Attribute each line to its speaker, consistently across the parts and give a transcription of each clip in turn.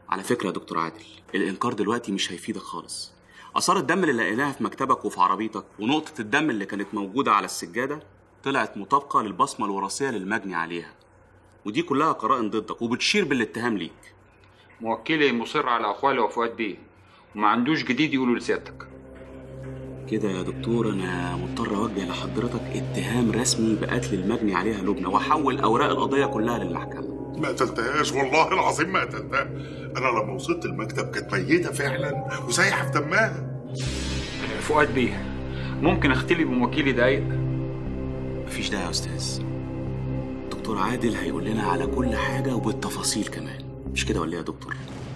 Speaker 1: على فكره يا دكتور عادل الانكار دلوقتي مش هيفيدك خالص اثار الدم اللي لقيناها في مكتبك وفي عربيتك ونقطه الدم اللي كانت موجوده على السجاده طلعت مطابقه للبصمه الوراثيه للمجني عليها ودي كلها قرائن ضدك وبتشير بالاتهام ليك
Speaker 2: موكلي مصر على اقواله وفؤاد بيه وما عندوش جديد يقوله لسيادتك
Speaker 1: كده يا دكتور انا مضطر اوجه لحضرتك اتهام رسمي بقتل المجني عليها لبنى واحول اوراق القضيه كلها للمحكمه
Speaker 3: ما قتلتهاش والله العظيم ما قتلتها انا لما وصلت المكتب كانت ميته فعلا وسايحه في دمها
Speaker 2: فؤاد بيه ممكن اختلي بموكلي دقايق
Speaker 1: مفيش داعي يا استاذ دكتور عادل هيقول لنا على كل حاجه وبالتفاصيل كمان مش كده ولا إيه يا دكتور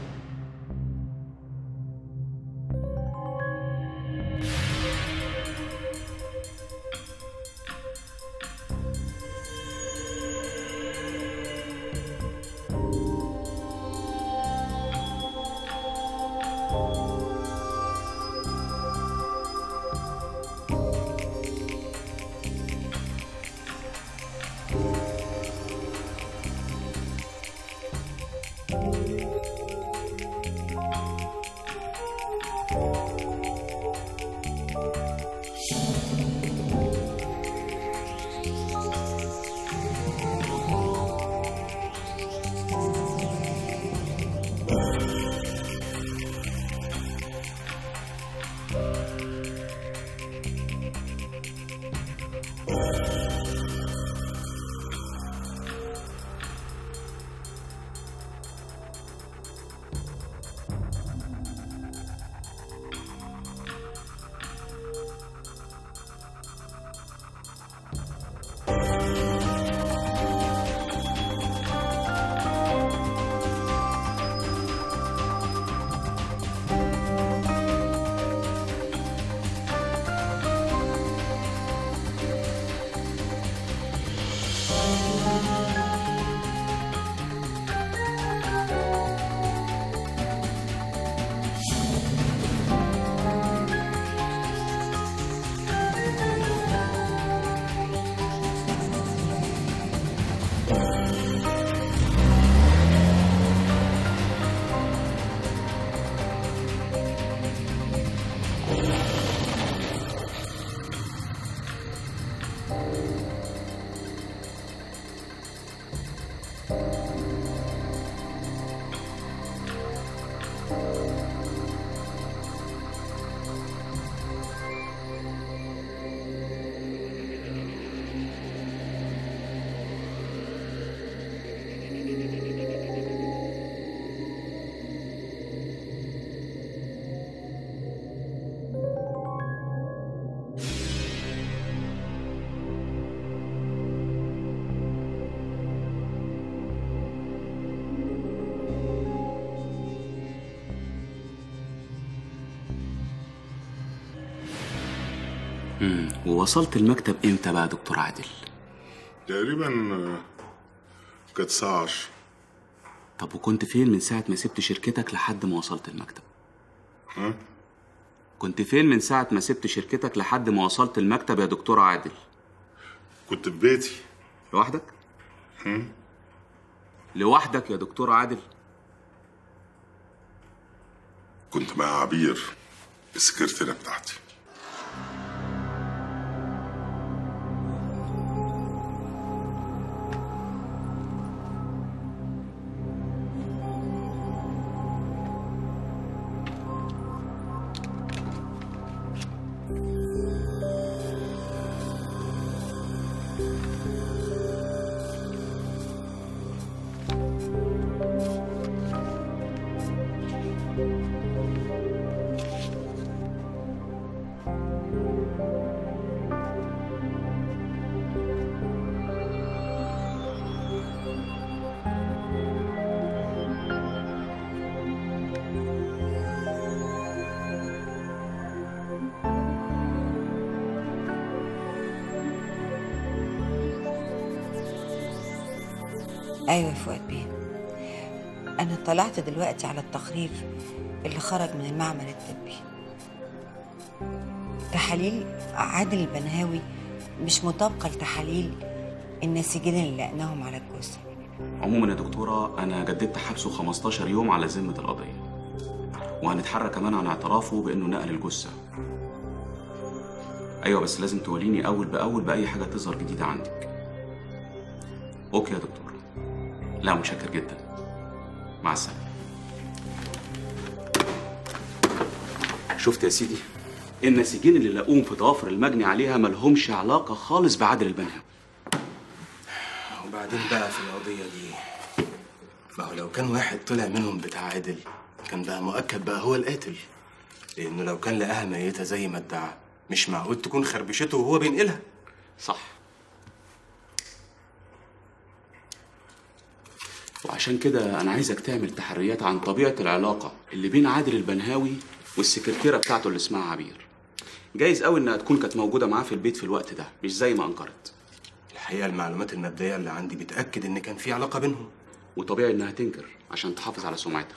Speaker 1: مم. ووصلت المكتب امتى بقى يا دكتور عادل
Speaker 3: تقريبا آه، كانت الساعه 10
Speaker 1: طب وكنت فين من ساعه ما سبت شركتك لحد ما وصلت المكتب
Speaker 3: ها
Speaker 1: كنت فين من ساعه ما سبت شركتك لحد ما وصلت المكتب يا دكتور عادل
Speaker 3: كنت في بيتي
Speaker 1: لوحدك
Speaker 3: هم؟
Speaker 1: لوحدك يا دكتور عادل
Speaker 3: كنت مع عبير السكرتيرة بتاعتي
Speaker 4: ايوه يا فؤاد بيه انا اطلعت دلوقتي على التقرير اللي خرج من المعمل الطبي تحاليل عادل البنهاوي مش مطابقه لتحاليل النسيجين اللي لقناهم على الجثه
Speaker 1: عموما يا دكتورة أنا جددت حبسه 15 يوم على ذمة القضية وهنتحرى كمان عن اعترافه بإنه نقل الجثة أيوة بس لازم توليني أول بأول بأي حاجة تظهر جديدة عندك أوكي يا دكتور لا متشكر جدا مع السلامة شفت يا سيدي النسيجين اللي لقوهم في ضوافر المجني عليها ملهمش علاقة خالص بعادل البنهاوي
Speaker 5: وبعدين بقى في القضية دي ما هو لو كان واحد طلع منهم بتاع عدل كان بقى مؤكد بقى هو القاتل لأنه لو كان لقاها ميتة زي ما ادعى مش معقول تكون خربشته وهو بينقلها
Speaker 1: صح وعشان كده أنا عايزك تعمل تحريات عن طبيعة العلاقة اللي بين عادل البنهاوي والسكرتيرة بتاعته اللي اسمها عبير جايز قوي إنها تكون كانت موجودة معاه في البيت في الوقت ده مش زي ما أنكرت
Speaker 5: الحقيقة المعلومات المبدئية اللي عندي بتأكد إن كان في علاقة بينهم
Speaker 1: وطبيعي إنها تنكر عشان تحافظ على سمعتها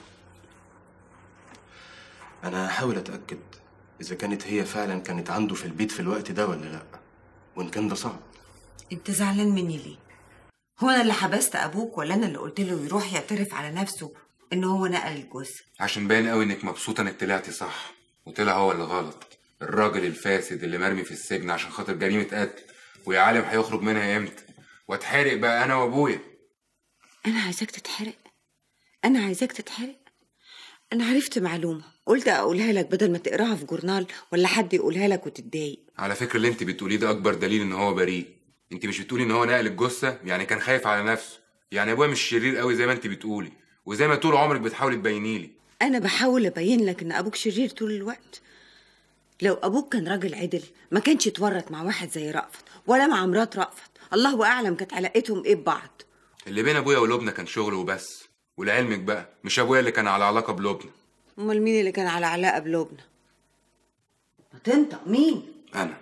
Speaker 5: أنا هحاول أتأكد إذا كانت هي فعلا كانت عنده في البيت في الوقت ده ولا لأ وإن كان ده صعب
Speaker 4: انت زعلان مني ليه هو انا اللي حبست ابوك ولا انا اللي قلت له يروح يعترف على نفسه ان هو نقل الجثه
Speaker 6: عشان باين قوي انك مبسوطه انك طلعتي صح وطلع هو اللي غلط الراجل الفاسد اللي مرمي في السجن عشان خاطر جريمه قتل ويا عالم هيخرج منها امتى واتحرق بقى انا وابويا
Speaker 4: انا عايزاك تتحرق انا عايزاك تتحرق انا عرفت معلومه قلت اقولها لك بدل ما تقراها في جورنال ولا حد يقولها لك وتتضايق
Speaker 6: على فكره اللي انت بتقوليه ده اكبر دليل ان هو بريء انت مش بتقولي ان هو نقل الجثه يعني كان خايف على نفسه يعني ابويا مش شرير قوي زي ما انت بتقولي وزي ما طول عمرك بتحاولي تبيني لي
Speaker 4: انا بحاول ابين لك ان ابوك شرير طول الوقت لو ابوك كان راجل عدل ما كانش اتورط مع واحد زي رأفت ولا مع مرات رأفت الله اعلم كانت علاقتهم ايه ببعض
Speaker 6: اللي بين ابويا ولبنى كان شغل وبس ولعلمك بقى مش ابويا اللي كان على علاقه بلبنى
Speaker 4: امال مين اللي كان على علاقه بلبنى ما تنطق مين
Speaker 6: انا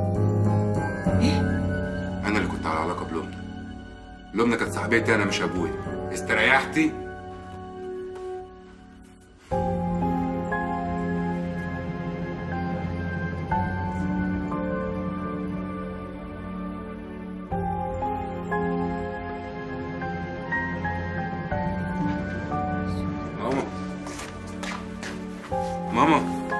Speaker 6: انا اللي كنت على علاقه بلبنى لبنى كانت صاحبتي انا مش ابويا استريحتي ماما ماما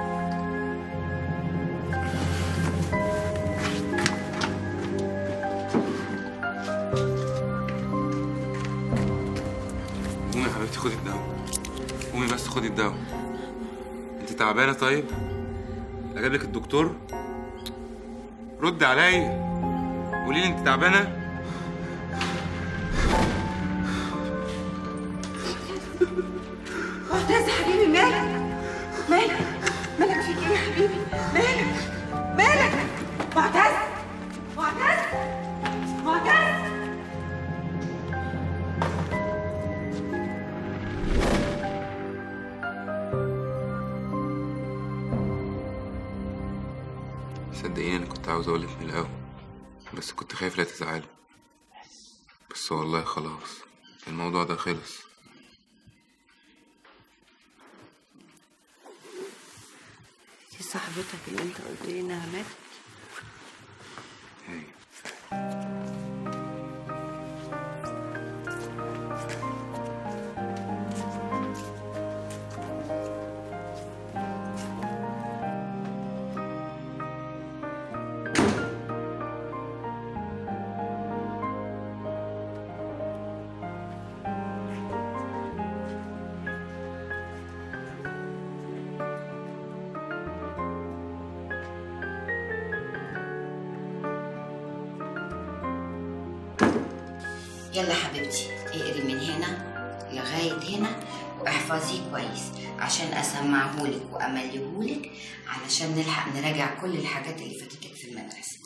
Speaker 6: قومي يا حبيبتي خدي الدواء قومي بس خدي الدواء انت تعبانه طيب اجيب لك الدكتور رد عليا قولي لي انت تعبانه
Speaker 4: معتز حبيبي مالك مالك مالك فيك ايه يا حبيبي مالك مالك معتز معتز معتز
Speaker 6: صدقيني انا كنت عاوز اقولك من الاول بس كنت خايف لا تزعلي بس والله خلاص الموضوع ده خلص
Speaker 4: دي صاحبتك اللي انت قلت لي انها ماتت
Speaker 6: هي
Speaker 7: يلا حبيبتي اقري من هنا لغاية هنا واحفظيه كويس عشان اسمعهولك وامليهولك علشان نلحق نراجع كل الحاجات اللي فاتتك في المدرسة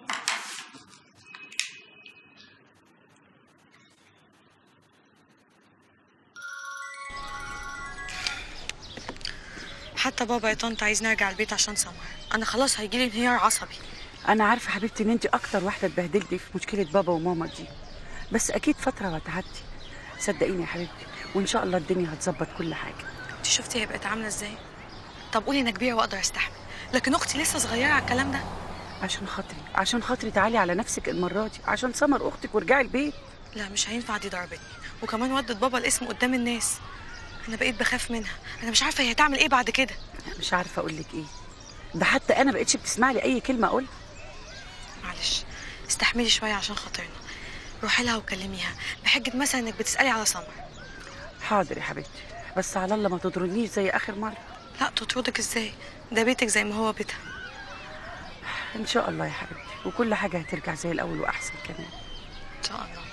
Speaker 8: حتى بابا يا طنط عايز نرجع البيت عشان سمر انا خلاص هيجيلي انهيار عصبي
Speaker 9: انا عارفه حبيبتي ان انت اكتر واحده اتبهدلتي في مشكله بابا وماما دي بس اكيد فتره وهتعدي صدقيني يا حبيبتي وان شاء الله الدنيا هتظبط كل حاجه
Speaker 8: انت شفتي هي بقت عامله ازاي طب قولي انا كبيره واقدر استحمل لكن اختي لسه صغيره على الكلام ده
Speaker 9: عشان خاطري عشان خاطري تعالي على نفسك المره دي عشان سمر اختك وارجعي البيت
Speaker 8: لا مش هينفع دي ضربتني وكمان ودت بابا الاسم قدام الناس انا بقيت بخاف منها انا مش عارفه هي هتعمل ايه بعد كده
Speaker 9: مش عارفه اقول لك ايه ده حتى انا بقيتش بتسمع لي اي كلمه اقولها
Speaker 8: معلش استحملي شويه عشان خاطرنا روحي لها وكلميها بحجه مثلا انك بتسالي على سمر
Speaker 9: حاضر يا حبيبتي بس على الله ما تضرنيش زي اخر مره
Speaker 8: لا تطردك ازاي ده بيتك زي ما هو بيتها
Speaker 9: ان شاء الله يا حبيبتي وكل حاجه هترجع زي الاول واحسن كمان
Speaker 8: ان شاء الله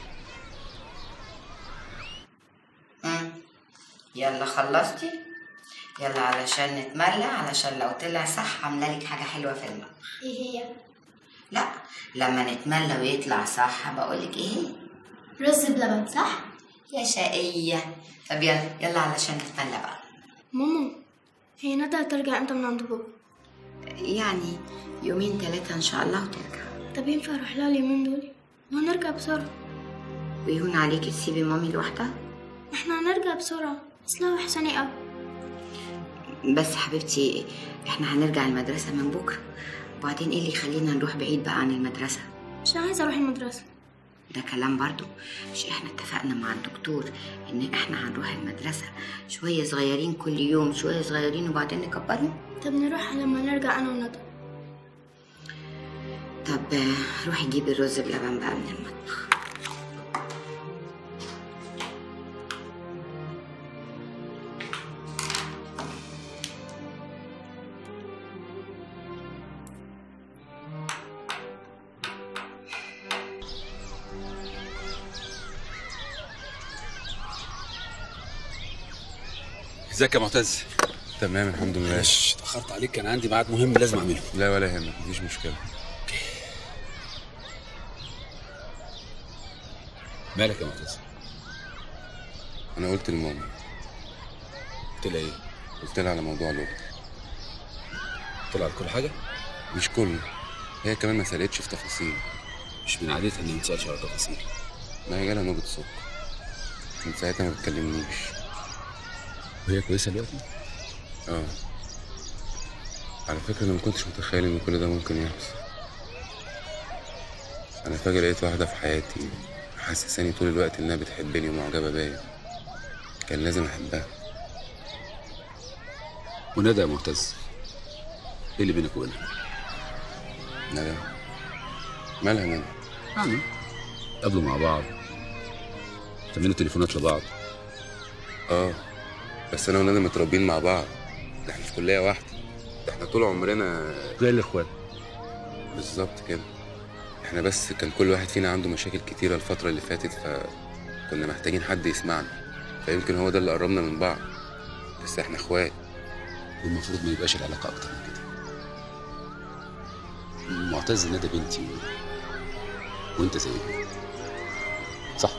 Speaker 7: مم. يلا خلصتي يلا علشان نتملى علشان لو طلع صح عامله لك حاجه حلوه في المطبخ
Speaker 10: ايه هي؟
Speaker 7: لا لما نتملى ويطلع صح بقول لك ايه
Speaker 10: رز بلبن صح؟
Speaker 7: يا شقيه طب يلا يلا علشان نتملى بقى
Speaker 10: ماما هي ندى هترجع امتى من عند بابا؟
Speaker 7: يعني يومين ثلاثه ان شاء الله وترجع
Speaker 10: طب ينفع اروح لها اليومين دول؟ وهنرجع بسرعة
Speaker 7: ويهون عليكي تسيبي مامي لوحدها
Speaker 10: احنا هنرجع بسرعة اصلها وحشاني قوي
Speaker 7: بس حبيبتي احنا هنرجع المدرسه من بكره وبعدين ايه اللي يخلينا نروح بعيد بقى عن المدرسه
Speaker 10: مش عايزة اروح المدرسة
Speaker 7: ده كلام برضو مش احنا اتفقنا مع الدكتور ان احنا هنروح المدرسة شوية صغيرين كل يوم شوية صغيرين وبعدين نكبرهم
Speaker 10: طب نروح لما نرجع انا وندى
Speaker 7: طب آه، روحي جيبي الرز بلبن بقى من المطبخ
Speaker 11: ازيك يا معتز
Speaker 6: تمام الحمد لله
Speaker 11: معلش اتاخرت عليك كان عندي ميعاد مهم لازم اعمله
Speaker 6: لا ولا يهمك مفيش مشكله
Speaker 11: مالك يا معتز
Speaker 6: انا قلت لماما
Speaker 11: قلت لها ايه
Speaker 6: قلت لها على موضوع لوب
Speaker 11: طلع كل حاجه
Speaker 6: مش كله هي كمان ما سالتش في تفاصيل
Speaker 11: مش من عادتها ان ما تسالش على تفاصيل
Speaker 6: ما هي جالها نوبة سكر من ساعتها ما بتكلمنيش
Speaker 11: وهي كويسه دلوقتي
Speaker 6: اه على فكرة انا ما كنتش متخيل ان كل ده ممكن يحصل انا فجأة لقيت واحدة في حياتي حسساني طول الوقت انها بتحبني ومعجبة بيا كان لازم احبها
Speaker 11: وندى يا معتز ايه اللي بينك وبينها
Speaker 6: ندى مالها ندى
Speaker 11: يعني قابلوا مع بعض تعملوا تليفونات لبعض
Speaker 6: اه بس انا وندى متربيين مع بعض ده احنا في كلية واحدة ده احنا طول عمرنا
Speaker 11: زي الاخوات
Speaker 6: بالظبط كده احنا بس كان كل واحد فينا عنده مشاكل كتيرة الفترة اللي فاتت فكنا محتاجين حد يسمعنا فيمكن هو ده اللي قربنا من بعض بس احنا اخوات
Speaker 11: والمفروض ما يبقاش العلاقه اكتر من كده معتز ندى بنتي و... وانت زي ابني صح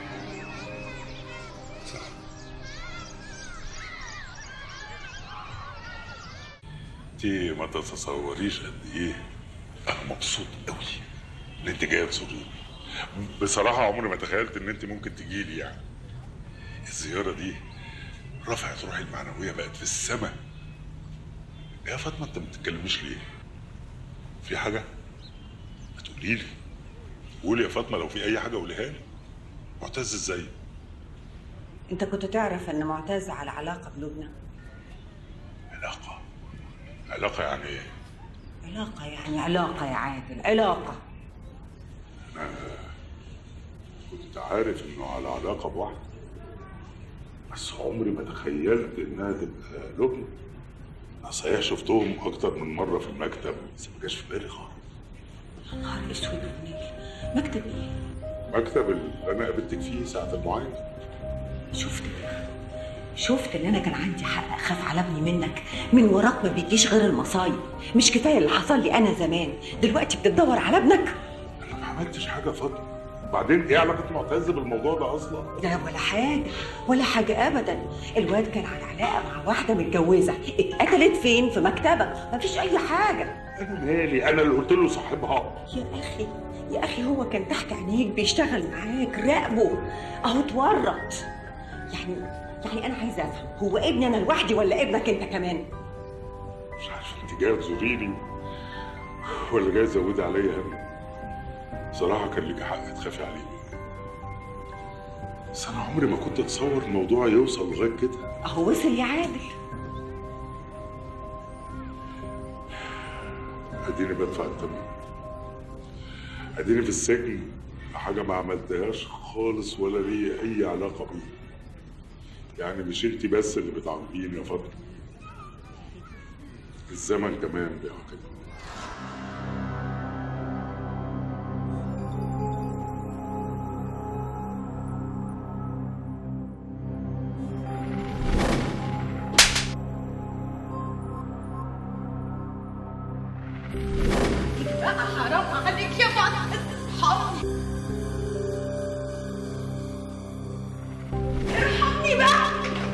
Speaker 3: انت ما تتصوريش قد ايه انا مبسوط قوي ان انت جايه تزوريني بصراحه عمري ما تخيلت ان انت ممكن تجي لي يعني الزياره دي رفعت روحي المعنويه بقت في السماء يا فاطمه انت ما بتتكلميش ليه في حاجه ما تقولي لي قولي يا فاطمه لو في اي حاجه قوليها لي معتز ازاي
Speaker 4: انت كنت تعرف ان معتز على علاقه بلبنى
Speaker 3: علاقه علاقه يعني ايه
Speaker 4: علاقه يعني علاقه يا عادل علاقه
Speaker 3: كنت عارف انه على علاقه بواحده بس عمري ما تخيلت انها تبقى لبنى انا صحيح شفتهم اكتر من مره في المكتب بس ما جاش في بالي خالص
Speaker 4: يا نهار اسود ونيل مكتب ايه
Speaker 3: مكتب اللي انا قابلتك فيه ساعه المعاينه
Speaker 4: شفت شفت ان انا كان عندي حق اخاف على ابني منك من وراك ما بيجيش غير المصايب مش كفايه اللي حصل لي انا زمان دلوقتي بتدور على ابنك
Speaker 3: انا ما عملتش حاجه يا فاطمه بعدين ايه علاقه معتز بالموضوع ده اصلا
Speaker 4: لا ولا حاجه ولا حاجه ابدا الواد كان على علاقه مع واحده متجوزه اتقتلت فين في مكتبك مفيش اي حاجه
Speaker 3: انا مالي انا اللي قلت له صاحبها
Speaker 4: يا اخي يا اخي هو كان تحت عينيك بيشتغل معاك راقبه اهو اتورط يعني يعني انا عايزه افهم هو ابني انا لوحدي ولا ابنك انت كمان
Speaker 3: مش عارف انت جايه تزوريني ولا جايه تزودي عليا هم بصراحه كان ليكي حق تخافي عليه بس انا عمري ما كنت اتصور الموضوع يوصل لغايه كده
Speaker 4: اهو وصل يا عادل
Speaker 3: اديني بدفع الثمن اديني في السجن حاجه ما عملتهاش خالص ولا ليا اي علاقه بيه يعني مش انت بس اللي بتعاقبيني يا فاطمه الزمن كمان بيعاقبني
Speaker 12: بقى حرام عليك يا فاطمة حرام ارحمني بقى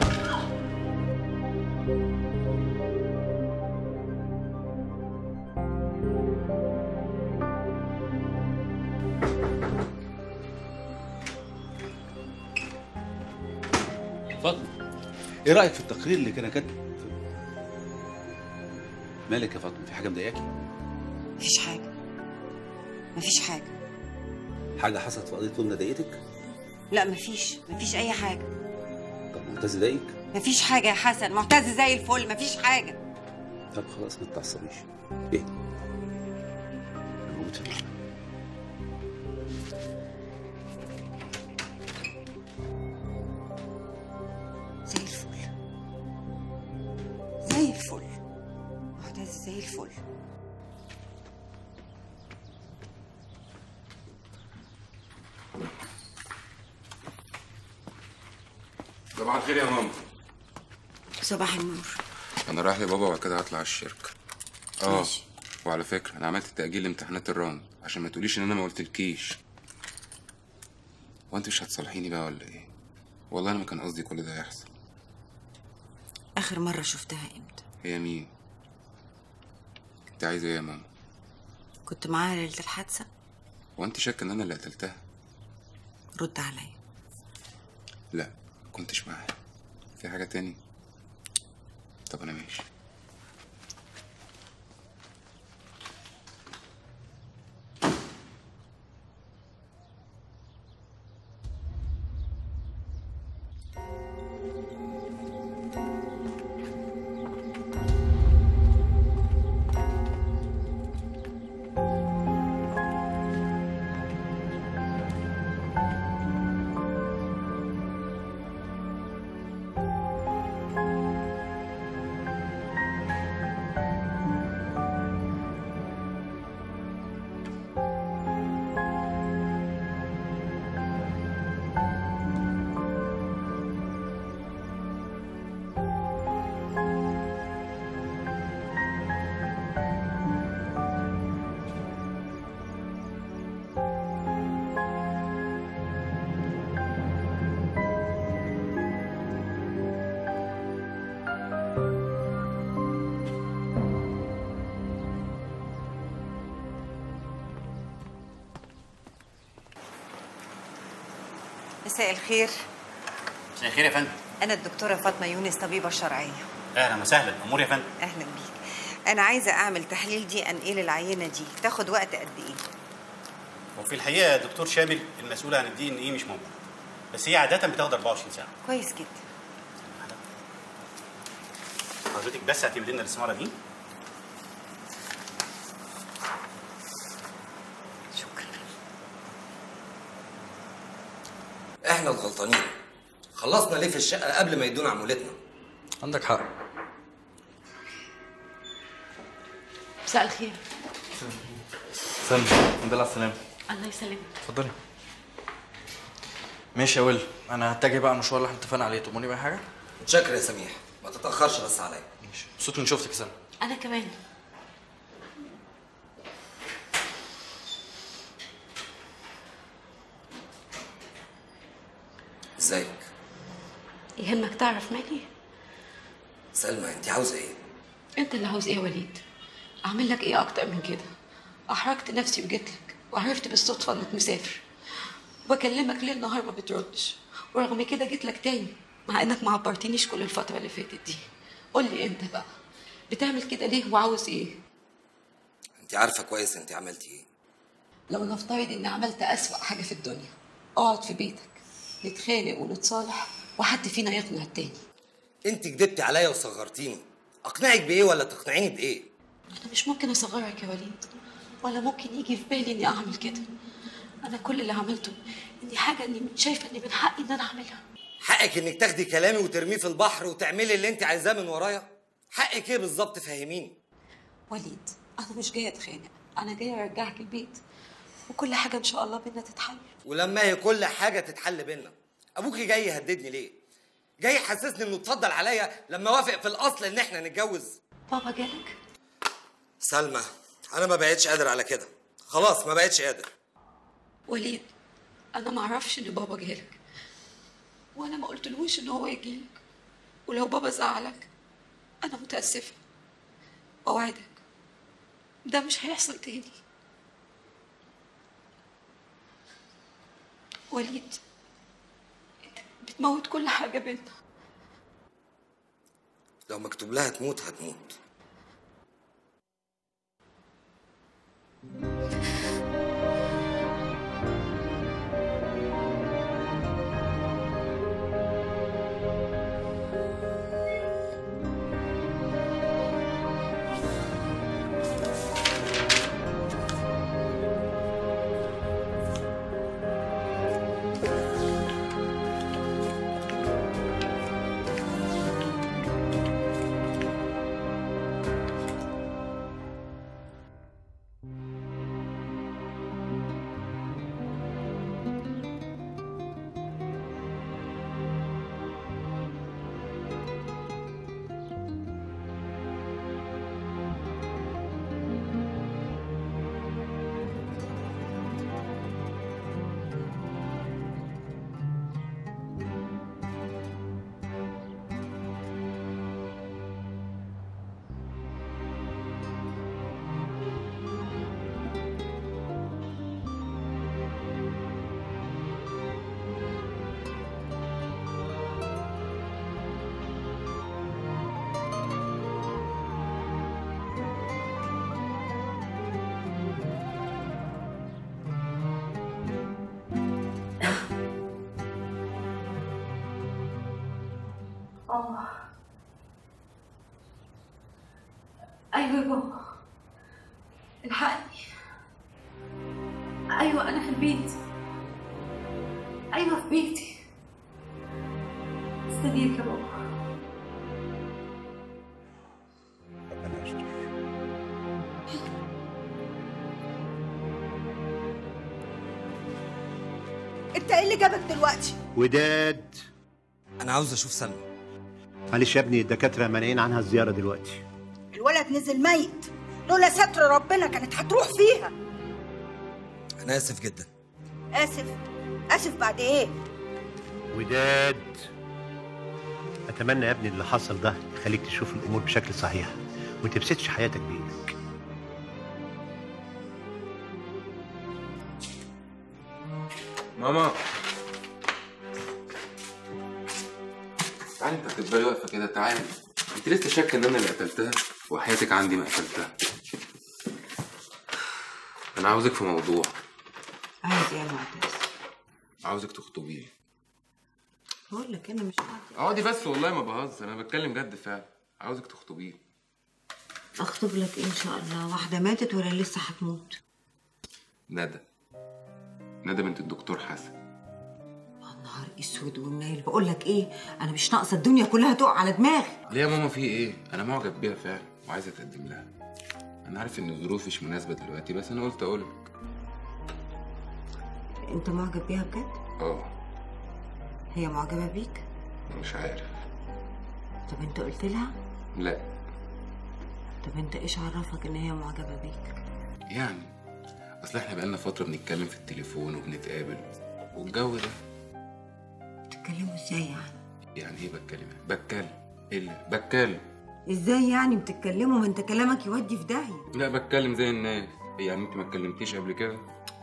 Speaker 11: فاطمه ايه رايك في التقرير اللي كان كاتب مالك يا فاطمه في حاجه مضايقاكي
Speaker 4: مفيش حاجه مفيش حاجه
Speaker 11: حاجه حصلت في قضيه لبنى ضايقتك
Speaker 4: لا مفيش مفيش اي حاجه
Speaker 11: طب معتز ضايقك
Speaker 4: مفيش حاجه يا حسن معتز زي الفل مفيش حاجه
Speaker 11: طب خلاص ما تتعصبيش ايه انا موجود في المحكمة.
Speaker 4: زي الفل زي الفل معتز زي الفل
Speaker 6: صباح الخير يا ماما
Speaker 4: صباح النور
Speaker 6: انا رايح لبابا وبعد كده هطلع الشركه اه وعلى فكره انا عملت تاجيل لامتحانات الراوند عشان ما تقوليش ان انا ما قلتلكيش وانت مش هتصالحيني بقى ولا ايه والله انا ما كان قصدي كل ده يحصل
Speaker 4: اخر مره شفتها امتى
Speaker 6: هي مين انت عايزه ايه يا ماما
Speaker 4: كنت معاها ليله الحادثه
Speaker 6: وانت شاكه ان انا اللي قتلتها
Speaker 4: رد عليا
Speaker 6: لا كنتش معاها في حاجه تاني طب انا ماشي
Speaker 4: مساء الخير
Speaker 13: مساء الخير يا فندم
Speaker 4: انا الدكتوره فاطمه يونس طبيبه شرعيه
Speaker 13: اهلا وسهلا امور يا فندم
Speaker 4: اهلا بيك انا عايزه اعمل تحليل دي ان ايه للعينه دي تاخد وقت قد ايه
Speaker 13: وفي الحقيقه يا دكتور شامل المسؤول عن الدي ان ايه مش موجود بس هي عاده بتاخد 24 ساعه
Speaker 4: كويس جدا
Speaker 13: حضرتك بس هتملي لنا الاسماره دي
Speaker 14: احنا الغلطانين خلصنا ليه في الشقه قبل ما يدونا عمولتنا
Speaker 15: عندك حق
Speaker 8: مساء الخير
Speaker 15: سلمى الحمد لله على السلامة
Speaker 8: الله يسلمك
Speaker 15: اتفضلي ماشي يا ويل انا هتجه بقى المشوار اللي احنا اتفقنا عليه تؤمرني بأي حاجة؟
Speaker 14: متشكر يا سميح ما تتاخرش بس عليا
Speaker 15: ماشي مبسوط اني شفتك يا سلمى
Speaker 8: انا كمان
Speaker 14: ازيك
Speaker 8: يهمك تعرف مالي
Speaker 14: سلمى انت عاوزه ايه
Speaker 8: انت اللي عاوز ايه يا وليد اعمل لك ايه اكتر من كده احرجت نفسي وجيت لك وعرفت بالصدفه انك مسافر وبكلمك ليل نهار ما بتردش ورغم كده جيت لك تاني مع انك ما عبرتنيش كل الفتره اللي فاتت دي قول لي انت بقى بتعمل كده ليه وعاوز ايه
Speaker 14: انت عارفه كويس انت عملتي ايه
Speaker 8: لو نفترض اني عملت اسوأ حاجه في الدنيا اقعد في بيتك نتخانق ونتصالح وحد فينا يقنع التاني
Speaker 14: انت كدبتي عليا وصغرتيني اقنعك بايه ولا تقنعيني بايه
Speaker 8: انا مش ممكن اصغرك يا وليد ولا ممكن يجي في بالي اني اعمل كده انا كل اللي عملته اني حاجه اني شايفه ان من حقي ان انا اعملها
Speaker 14: حقك انك تاخدي كلامي وترميه في البحر وتعملي اللي انت عايزاه من ورايا حقك ايه بالظبط فهميني
Speaker 8: وليد انا مش جايه اتخانق انا جايه ارجعك البيت وكل حاجه ان شاء الله بينا تتحل
Speaker 14: ولما هي كل حاجه تتحل بينا ابوكي جاي يهددني ليه جاي يحسسني انه اتفضل عليا لما وافق في الاصل ان احنا نتجوز
Speaker 8: بابا جالك
Speaker 14: سلمى انا ما بقتش قادر على كده خلاص ما بقتش قادر
Speaker 8: وليد انا ما اعرفش ان بابا جالك وانا ما قلتلوش ان هو يجيلك ولو بابا زعلك انا متاسفه اوعدك ده مش هيحصل تاني وليد انت بتموت كل حاجه بينا
Speaker 14: لو مكتوب لها تموت هتموت
Speaker 8: اه ايوه يا بابا الحقني ايوه انا في البيت ايوه في بيتي استنيك يا بابا
Speaker 16: انت ايه اللي جابك دلوقتي
Speaker 17: وداد
Speaker 14: انا عاوز اشوف سلمى
Speaker 17: معلش يا ابني الدكاتره مانعين عنها الزياره دلوقتي
Speaker 16: الولد نزل ميت لولا ستر ربنا كانت هتروح فيها
Speaker 14: انا اسف جدا
Speaker 16: اسف اسف بعد ايه
Speaker 17: وداد اتمنى يا ابني اللي حصل ده يخليك تشوف الامور بشكل صحيح وما تبسطش حياتك بايدك
Speaker 6: ماما تعالي انت هتفضلي واقفه كده تعالي انت لسه شاكه ان انا اللي قتلتها وحياتك عندي ما قتلتها انا عاوزك في موضوع
Speaker 4: عادي يا معتز
Speaker 6: عاوزك تخطبيني
Speaker 4: بقول لك انا مش عارفه
Speaker 6: اقعدي بس والله ما بهزر انا بتكلم جد فعلا عاوزك تخطبيني
Speaker 4: اخطب لك إيه ان شاء الله واحده ماتت ولا لسه هتموت
Speaker 6: ندى ندى بنت الدكتور حسن
Speaker 4: نهار اسود ومنيل بقول لك ايه انا مش ناقصه الدنيا كلها تقع على دماغي
Speaker 6: ليه يا ماما في ايه انا معجب بيها فعلا وعايز اتقدم لها انا عارف ان الظروف مش مناسبه دلوقتي بس انا قلت اقول لك
Speaker 4: انت معجب بيها بجد
Speaker 6: اه
Speaker 4: هي معجبه بيك
Speaker 6: مش عارف
Speaker 4: طب انت قلت لها
Speaker 6: لا
Speaker 4: طب انت ايش عرفك ان هي معجبه بيك
Speaker 6: يعني اصل احنا بقالنا فتره بنتكلم في التليفون وبنتقابل والجو ده
Speaker 4: بتتكلموا ازاي يعني
Speaker 6: يعني ايه بتكلم بتكلم ايه اللي بتكلم
Speaker 4: ازاي يعني بتتكلموا ما انت كلامك يودي في داهيه
Speaker 6: لا بتكلم زي الناس يعني انت ما اتكلمتيش قبل كده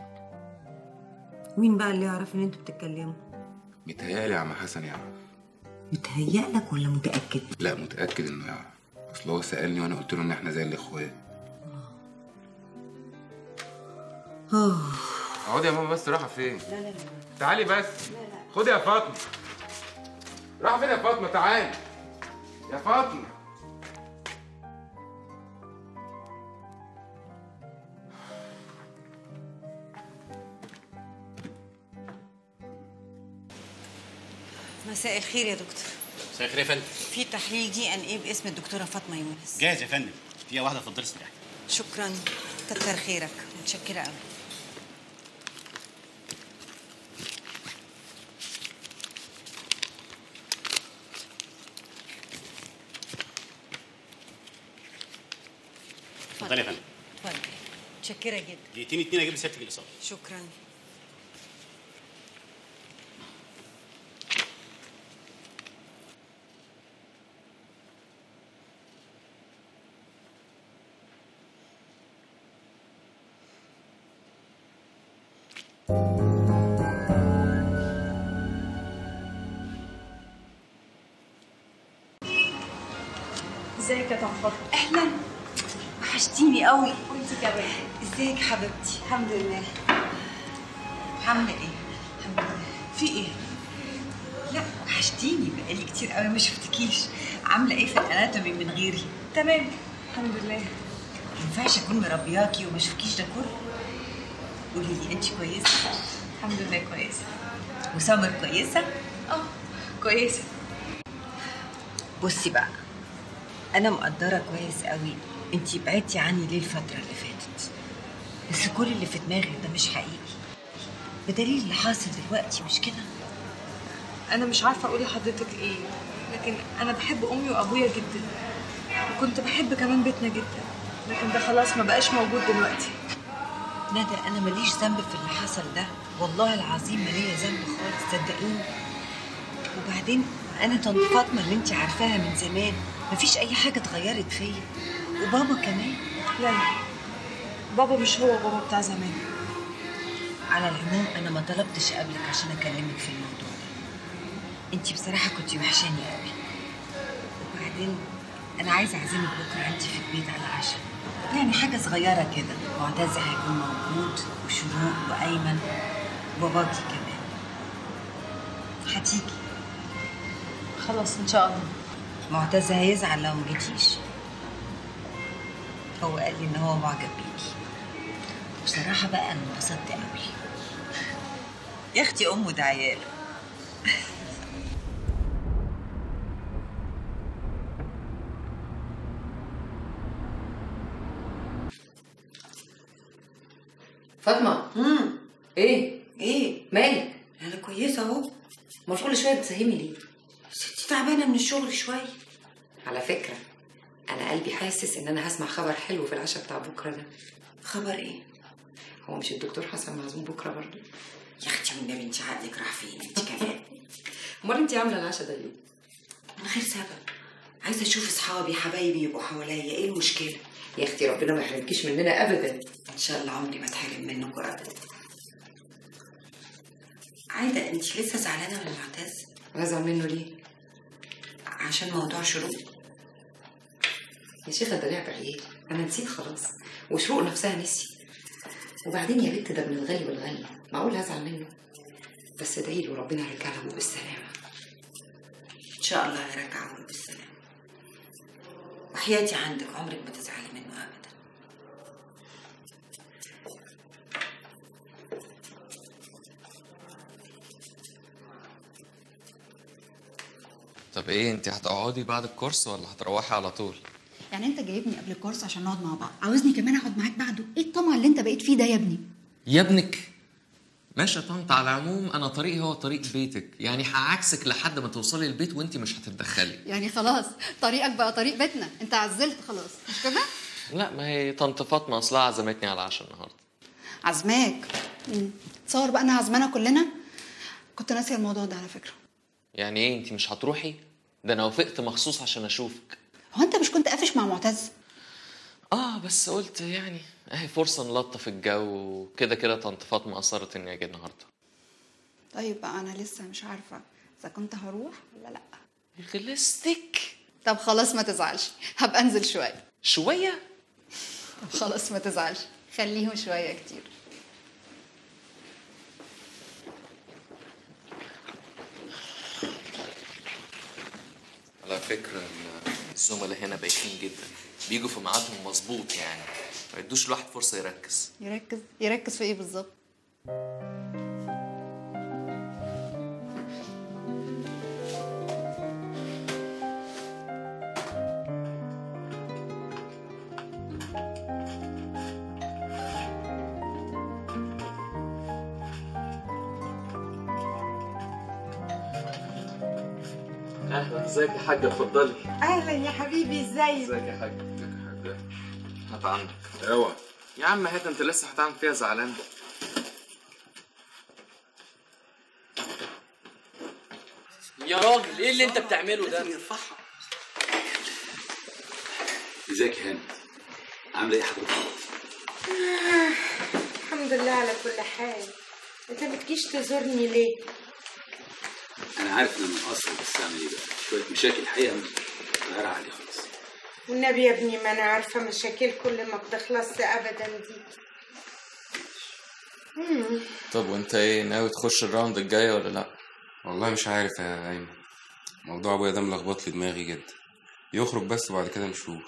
Speaker 4: مين بقى اللي يعرف ان انتوا بتتكلموا
Speaker 6: متهيألي يا عم حسن يعرف
Speaker 4: متهيألك ولا متاكد
Speaker 6: لا متأكد انه يعرف اصل هو سألني وانا قلت له ان احنا زي الاخوات
Speaker 4: اه
Speaker 6: اقعدي يا ماما بس رايحه فين
Speaker 9: لا لا لا
Speaker 6: تعالي بس خدي يا فاطمه رايحه فين يا فاطمه تعالي يا فاطمه
Speaker 4: مساء الخير يا دكتور
Speaker 13: مساء الخير يا فندم
Speaker 4: في تحليل دي ان ايه باسم الدكتوره فاطمه يونس
Speaker 13: جاهز يا فندم دقيقه واحده اتفضلي استريحي
Speaker 4: شكرا كتر خيرك متشكره قوي
Speaker 13: اتفضلي يا فندم
Speaker 4: اتفضل متشكره جدا
Speaker 13: دقيقتين اتنين اجيب لسيادتك الاصابه
Speaker 4: شكرا
Speaker 18: ازيك يا طنطا
Speaker 4: اهلا وحشتيني قوي
Speaker 18: وانت كمان
Speaker 4: ازيك حبيبتي الحمد لله عامله ايه الحمد لله في ايه لا وحشتيني بقالي كتير قوي ما شفتكيش عامله ايه في الاناتومي من غيري
Speaker 18: تمام الحمد لله
Speaker 4: ما ينفعش اكون مربياكي وما اشوفكيش ده كله قولي لي انت كويسه
Speaker 18: الحمد لله كويسه
Speaker 4: وسمر كويسه
Speaker 18: اه كويسه
Speaker 4: بصي بقى انا مقدره كويس قوي انتي بعدتي عني ليه الفتره اللي فاتت بس كل اللي في دماغي ده مش حقيقي بدليل اللي حاصل دلوقتي مش كده
Speaker 18: انا مش عارفه اقول لحضرتك ايه لكن انا بحب امي وابويا جدا وكنت بحب كمان بيتنا جدا لكن ده خلاص ما بقاش موجود دلوقتي
Speaker 4: ندى انا ماليش ذنب في اللي حصل ده والله العظيم ما ليا ذنب خالص صدقيني وبعدين انا طنط فاطمه اللي انت عارفاها من زمان مفيش اي حاجه اتغيرت فيا وبابا كمان
Speaker 18: لا لا بابا مش هو بابا بتاع زمان
Speaker 4: على العموم انا ما طلبتش قبلك عشان اكلمك في الموضوع ده انت بصراحه كنت وحشاني قوي وبعدين انا عايزه اعزمك بكره عندي في البيت على عشاء يعني حاجه صغيره كده معتز هيكون موجود وشروق وايمن وباباكي كمان هتيجي
Speaker 18: خلاص ان شاء الله
Speaker 4: معتز هيزعل لو ما جيتيش هو قال لي ان هو معجب بيكي بصراحه بقى انا انبسطت قوي يا اختي امه ده عيال
Speaker 19: فاطمه
Speaker 4: امم
Speaker 19: ايه
Speaker 4: ايه
Speaker 19: مالك
Speaker 4: انا كويسه اهو
Speaker 19: ما كل شويه بتساهمي ليه
Speaker 4: ستي تعبانه من الشغل شويه
Speaker 19: على فكره انا قلبي حاسس ان انا هسمع خبر حلو في العشاء بتاع بكره ده
Speaker 4: خبر ايه
Speaker 19: هو مش الدكتور حسن معزوم بكره برضه
Speaker 4: يا اختي والنبي انت عقلك راح فين انت كمان
Speaker 19: امال انت عامله العشاء ده ليه
Speaker 4: من غير سبب عايزه اشوف اصحابي حبايبي يبقوا حواليا ايه المشكله
Speaker 19: يا اختي ربنا ما يحرمكيش مننا ابدا
Speaker 4: ان شاء الله عمري ما اتحرم منكم ابدا عايده انت لسه زعلانه من معتز
Speaker 19: وازعل منه ليه
Speaker 4: عشان موضوع شروق
Speaker 19: يا شيخه ده لعب عيال انا نسيت خلاص وشروق نفسها نسي وبعدين يا بنت ده ابن الغالي والغالي معقول هزعل منه بس ادعي له ربنا يرجع له بالسلامه
Speaker 4: ان شاء الله يرجعه له بالسلامه وحياتي عندك عمرك ما تزعلي منه ابدا
Speaker 20: طب ايه انت هتقعدي بعد الكورس ولا هتروحي على طول
Speaker 21: يعني انت جايبني قبل الكورس عشان نقعد مع بعض عاوزني كمان اقعد معاك بعده ايه الطمع اللي انت بقيت فيه ده يا ابني
Speaker 20: يا ابنك ماشي يا طنط على العموم انا طريقي هو طريق بيتك يعني هعكسك لحد ما توصلي البيت وانت مش هتتدخلي
Speaker 21: يعني خلاص طريقك بقى طريق بيتنا انت عزلت خلاص مش كده
Speaker 20: لا ما هي طنط فاطمه اصلها عزمتني على العشاء النهارده
Speaker 21: عزماك مم. تصور بقى انها عزمانه كلنا كنت ناسيه الموضوع ده على فكره
Speaker 20: يعني ايه انت مش هتروحي ده انا وافقت مخصوص عشان اشوفك
Speaker 21: هو انت مش كنت قافش مع معتز
Speaker 20: اه بس قلت يعني اهي فرصه نلطف الجو وكده كده طنط فاطمه اصرت اني اجي النهارده
Speaker 21: طيب بقى انا لسه مش عارفه اذا كنت هروح ولا لا
Speaker 20: غلستك
Speaker 21: طب خلاص ما تزعلش هبقى انزل شويه
Speaker 20: شويه
Speaker 21: طب خلاص ما تزعلش خليهم شويه كتير
Speaker 20: على فكرة ال- الزملاء هنا بايخين جدا بيجوا في ميعادهم مظبوط يعني ما يدوش الواحد فرصة يركز
Speaker 21: يركز يركز في ايه بالظبط
Speaker 1: اهلا ازيك يا حاجه اتفضلي
Speaker 16: اهلا يا حبيبي ازيك
Speaker 1: ازيك يا حاج ازيك يا حاج هات عندك اوعى يا عم هات انت لسه هتعمل فيها زعلان
Speaker 2: يا راجل ايه اللي انت بتعمله ده؟
Speaker 11: ازيك يا هاني عامله ايه حضرتك
Speaker 22: الحمد لله على كل حال انت بتجيش تزورني ليه
Speaker 11: انا عارف ان انا مقصر بس اعمل ايه بقى شويه مشاكل الحقيقه غير عادي خالص
Speaker 22: والنبي يا ابني ما انا عارفه مشاكلكم اللي ما بتخلصش ابدا دي مم.
Speaker 20: طب وانت ايه ناوي تخش الراوند الجاية ولا لا؟
Speaker 6: والله مش عارف يا ايمن موضوع ابويا ده ملخبط لي دماغي جدا يخرج بس وبعد كده نشوف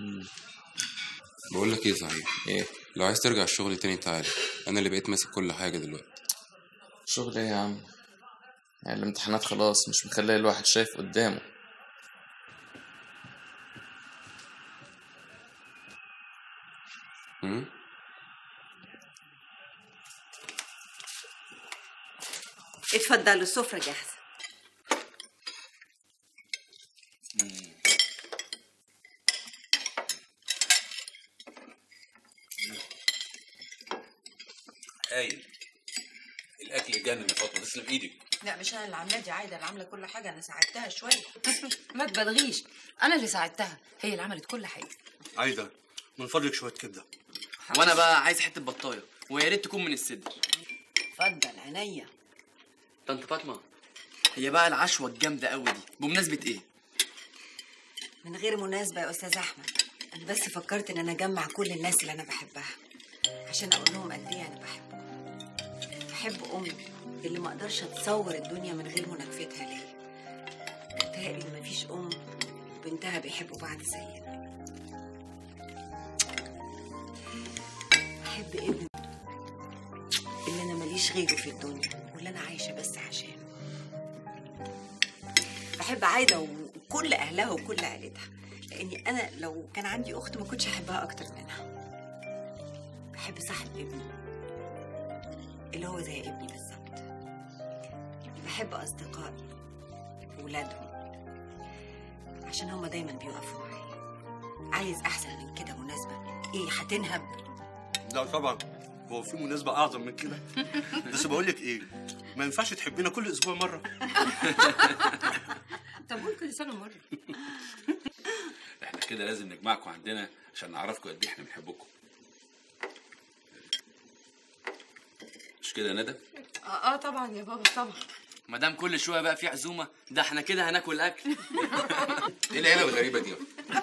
Speaker 6: بقول لك ايه صحيح
Speaker 20: ايه
Speaker 6: لو عايز ترجع الشغل تاني تعالى انا اللي بقيت ماسك كل حاجه دلوقتي
Speaker 20: شغل ايه يا عم؟ يعني الامتحانات خلاص مش مخليه الواحد شايف قدامه
Speaker 6: مم؟
Speaker 4: اتفضلوا السفرة جاهزة
Speaker 11: هايل الاكل يجنن يا فاطمه تسلم ايدك
Speaker 23: لا مش انا اللي عاملاه دي عايده اللي عامله كل حاجه انا ساعدتها شويه
Speaker 19: ما تبالغيش انا اللي ساعدتها هي اللي عملت كل حاجه
Speaker 2: عايده من فضلك شويه كبده
Speaker 23: وانا بقى عايز حته بطايه ويا ريت تكون من الصدر
Speaker 4: اتفضل عينيا
Speaker 23: طنط فاطمه هي بقى العشوه الجامده قوي دي بمناسبه ايه
Speaker 4: من غير مناسبة يا أستاذ أحمد أنا بس فكرت إن أنا أجمع كل الناس اللي أنا بحبها عشان أقول لهم قد إيه أنا بحبهم بحب أمي اللي ما أقدرش أتصور الدنيا من غير مناكفتها ليا متهيألي إن مفيش أم وبنتها بيحبوا بعض زينا بحب ابني اللي أنا ماليش غيره في الدنيا واللي أنا عايشة بس عشانه بحب عايدة وكل أهلها وكل عيلتها لأني أنا لو كان عندي أخت ما كنتش أحبها أكتر منها بحب صاحب ابني اللي هو زي ابني بالظبط بحب أصدقائي وولادهم عشان هما دايما بيقفوا معايا عايز أحسن من كده مناسبة إيه هتنهب
Speaker 2: لا طبعا هو في مناسبه اعظم من كده بس بقول لك ايه ما ينفعش تحبينا كل اسبوع مره
Speaker 19: طب قول كل سنه مره
Speaker 11: احنا كده لازم نجمعكم عندنا عشان نعرفكم قد ايه احنا بنحبكم مش كده يا ندى
Speaker 18: اه اه طبعا يا بابا طبعا
Speaker 23: ما دام كل شويه بقى في عزومه ده احنا كده هناكل اكل
Speaker 6: ايه العيله الغريبه دي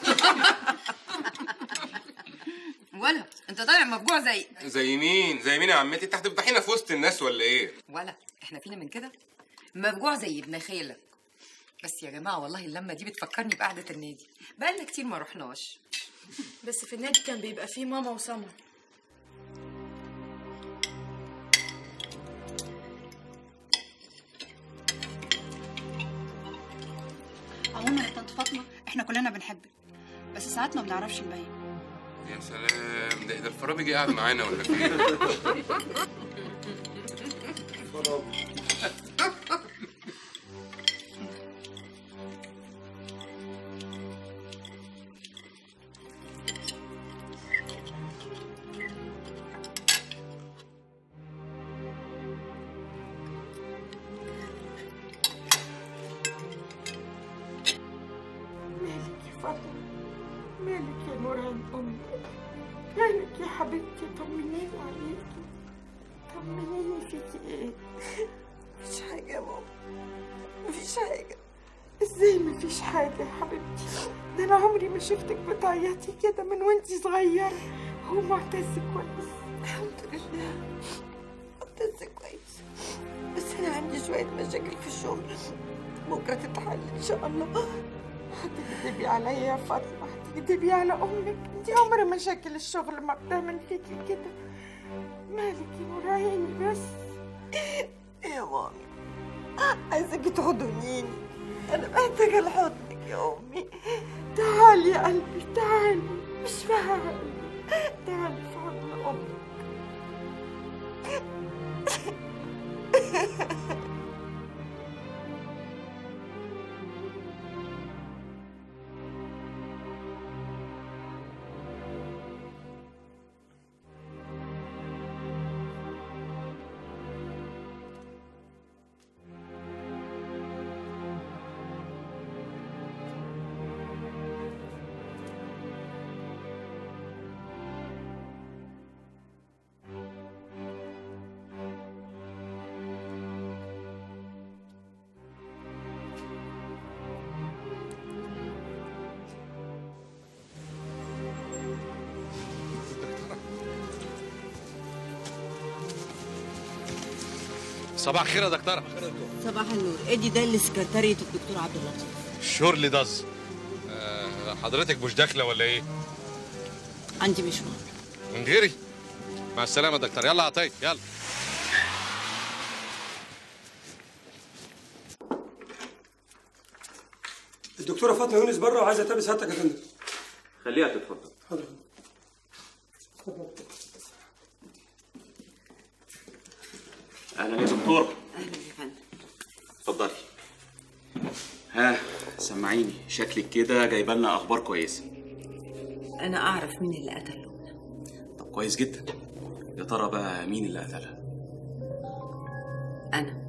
Speaker 19: ولا انت طالع مفجوع زي
Speaker 6: زي مين زي مين يا عمتي انت هتفضحينا في وسط الناس ولا ايه
Speaker 19: ولا احنا فينا من كده مفجوع زي ابن خالك بس يا جماعه والله اللمه دي بتفكرني بقعده النادي بقالنا كتير ما رحناش
Speaker 18: بس في النادي كان بيبقى فيه ماما وسمر
Speaker 21: عموما يا طنط فاطمه احنا كلنا بنحبك بس ساعات ما بنعرفش نبين
Speaker 6: يا سلام ده ده الفرابي جه قاعد معانا ولا في ايه
Speaker 12: مالك يا فاطمة مالك يا نور عين أمي مالك يا حبيبتي طمنيني عليكي طمنيني فيكي ايه مفيش حاجة يا ماما مفيش حاجة ازاي مفيش حاجة يا حبيبتي ده انا عمري ما شفتك بتعيطي كده من وانتي صغيرة هو معتز كويس الحمد لله معتز كويس بس انا عندي شوية مشاكل في الشغل بكرة تتحل ان شاء الله هتكدبي عليا يا فاطمة هتكدبي على أمك انت عمر مشاكل الشغل ما بتعمل فيكي كده مالك يا نور عيني بس يا مامي عايزاكي تحضنيني أنا محتاجة لحضنك يا أمي تعالي يا قلبي تعالي مش فاهمة تعالي في حضن أمك
Speaker 2: صباح الخير يا دكتوره
Speaker 5: صباح النور ادي ده لسكرتارية الدكتور عبد اللطيف
Speaker 2: شورلي داز آه حضرتك مش داخله ولا ايه
Speaker 5: عندي مشوار
Speaker 2: من غيري مع السلامه يا دكتور يلا عطيه يلا
Speaker 7: الدكتوره فاطمه يونس بره وعايزه تقابل سعادتك يا فندم
Speaker 1: خليها تتفضل
Speaker 7: حاضر
Speaker 1: اهلا يا دكتور
Speaker 5: اهلا يا فندم
Speaker 1: اتفضلي ها سمعيني شكلك كده جايبه لنا اخبار كويسه
Speaker 5: انا اعرف مين اللي قتله
Speaker 1: طب كويس جدا يا ترى بقى مين اللي قتلها
Speaker 5: انا